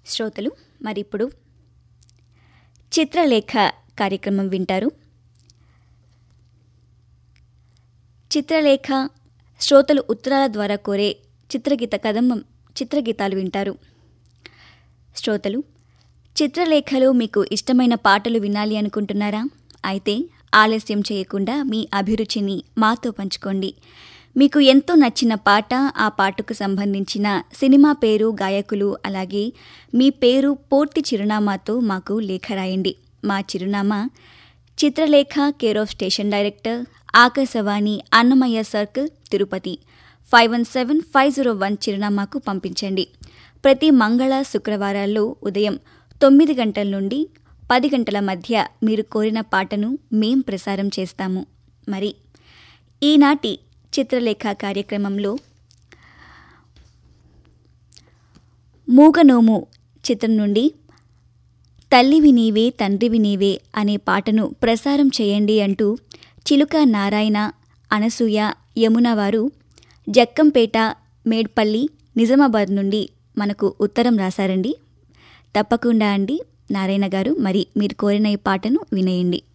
శ్రోతలు మరిప్పుడు చిత్రలేఖ కార్యక్రమం వింటారు చిత్రలేఖ శ్రోతలు ఉత్తరాల ద్వారా కోరే చిత్రగీత కదంబం చిత్రగీతాలు వింటారు శ్రోతలు చిత్రలేఖలో మీకు ఇష్టమైన పాటలు వినాలి అనుకుంటున్నారా అయితే ఆలస్యం చేయకుండా మీ అభిరుచిని మాతో పంచుకోండి మీకు ఎంతో నచ్చిన పాట ఆ పాటకు సంబంధించిన సినిమా పేరు గాయకులు అలాగే మీ పేరు పూర్తి చిరునామాతో మాకు లేఖ రాయండి మా చిరునామా Chitralekha care of station director Akashvani Annamayya circle Tirupati five one seven five zero one చిరునామాకు పంపించండి ప్రతి మంగళ శుక్రవారాల్లో ఉదయం తొమ్మిది గంటల నుండి పది గంటల మధ్య మీరు కోరిన పాటను మేం ప్రసారం చేస్తాము మరి ఈనాటి చిత్రలేఖ కార్యక్రమంలో మూగనోము చిత్రం నుండి తల్లివి నీవే తండ్రివి నీవే అనే పాటను ప్రసారం చేయండి అంటూ చిలుక నారాయణ అనసూయ యమున వారు జక్కంపేట మేడ్పల్లి నిజామాబాద్ నుండి మనకు ఉత్తరం రాశారండి తప్పకుండా అండి నారాయణ గారు మరి మీరు కోరిన ఈ పాటను వినేయండి